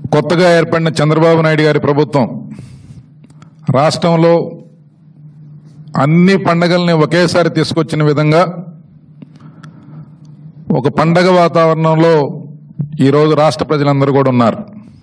కొత్తగా ఏర్పడిన చంద్రబాబు నాయుడు గారి ప్రభుత్వం రాష్ట్రంలో అన్ని పండగల్ని ఒకేసారి తీసుకొచ్చిన విధంగా ఒక పండగ వాతావరణంలో ఈరోజు రాష్ట్ర ప్రజలందరూ కూడా ఉన్నారు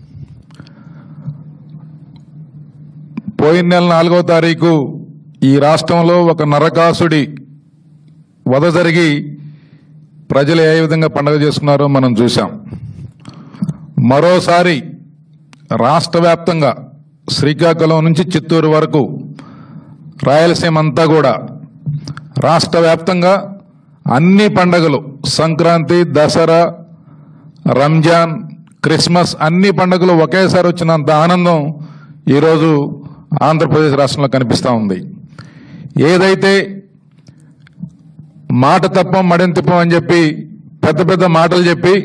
పోయిన నెల నాలుగవ తారీఖు ఈ రాష్ట్రంలో ఒక నరకాసుడి వధ జరిగి ప్రజలు ఏ విధంగా పండగ చేసుకున్నారో మనం చూసాం మరోసారి రాష్ట్ర వ్యాప్తంగా శ్రీకాకుళం నుంచి చిత్తూరు వరకు రాయలసీమ అంతా కూడా రాష్ట్ర వ్యాప్తంగా అన్ని పండగలు సంక్రాంతి దసరా రంజాన్ క్రిస్మస్ అన్ని పండుగలు ఒకేసారి వచ్చినంత ఆనందం ఈరోజు ఆంధ్రప్రదేశ్ రాష్ట్రంలో కనిపిస్తూ ఉంది ఏదైతే మాట తప్పం మడింతిప్పం అని చెప్పి పెద్ద పెద్ద మాటలు చెప్పి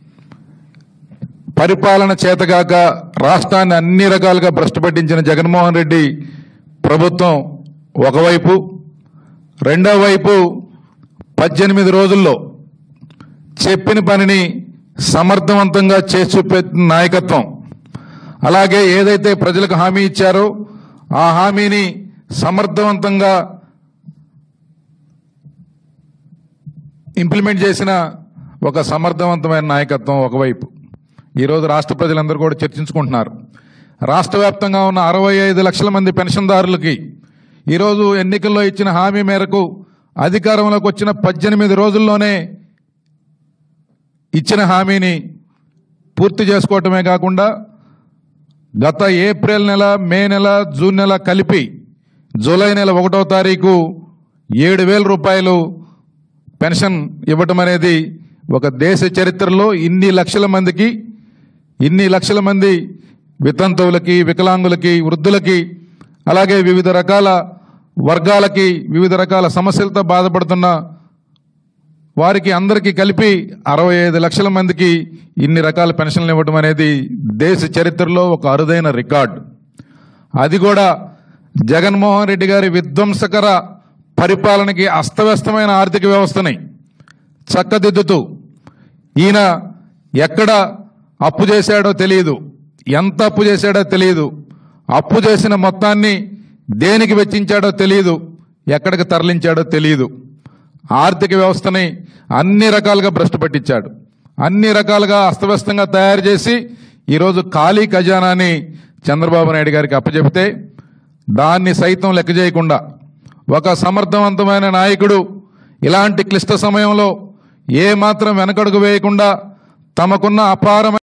పరిపాలన చేతగాక రాష్ట్రాన్ని అన్ని రకాలుగా భ్రష్టు పట్టించిన జగన్మోహన్ రెడ్డి ప్రభుత్వం ఒకవైపు రెండో వైపు పద్దెనిమిది రోజుల్లో చెప్పిన పనిని సమర్థవంతంగా చేసి చూపే నాయకత్వం అలాగే ఏదైతే ప్రజలకు హామీ ఇచ్చారో ఆ హామీని సమర్థవంతంగా ఇంప్లిమెంట్ చేసిన ఒక సమర్థవంతమైన నాయకత్వం ఒకవైపు ఈరోజు రాష్ట్ర ప్రజలందరూ కూడా చర్చించుకుంటున్నారు రాష్ట్ర వ్యాప్తంగా ఉన్న అరవై ఐదు లక్షల మంది పెన్షన్దారులకి ఈరోజు ఎన్నికల్లో ఇచ్చిన హామీ మేరకు అధికారంలోకి వచ్చిన పద్దెనిమిది రోజుల్లోనే ఇచ్చిన హామీని పూర్తి చేసుకోవటమే కాకుండా గత ఏప్రిల్ నెల మే నెల జూన్ నెల కలిపి జూలై నెల ఒకటో తారీఖు ఏడు వేల రూపాయలు పెన్షన్ ఇవ్వటం అనేది ఒక దేశ చరిత్రలో ఇన్ని లక్షల మందికి ఇన్ని లక్షల మంది వితంతువులకి వికలాంగులకి వృద్ధులకి అలాగే వివిధ రకాల వర్గాలకి వివిధ రకాల సమస్యలతో బాధపడుతున్న వారికి అందరికీ కలిపి అరవై ఐదు లక్షల మందికి ఇన్ని రకాల పెన్షన్లు ఇవ్వడం అనేది దేశ చరిత్రలో ఒక అరుదైన రికార్డు అది కూడా జగన్మోహన్ రెడ్డి గారి విధ్వంసకర పరిపాలనకి అస్తవ్యస్తమైన ఆర్థిక వ్యవస్థని చక్కదిద్దుతూ ఈయన ఎక్కడ అప్పు చేశాడో తెలియదు ఎంత అప్పు చేశాడో తెలియదు అప్పు చేసిన మొత్తాన్ని దేనికి వెచ్చించాడో తెలియదు ఎక్కడికి తరలించాడో తెలియదు ఆర్థిక వ్యవస్థని అన్ని రకాలుగా భ్రష్టు పట్టించాడు అన్ని రకాలుగా అస్తవ్యస్తంగా తయారు చేసి ఈరోజు ఖాళీ ఖజానాని చంద్రబాబు నాయుడు గారికి అప్పచెపితే దాన్ని సైతం లెక్క చేయకుండా ఒక సమర్థవంతమైన నాయకుడు ఇలాంటి క్లిష్ట సమయంలో ఏ మాత్రం వెనకడుగు వేయకుండా తమకున్న అపారమైన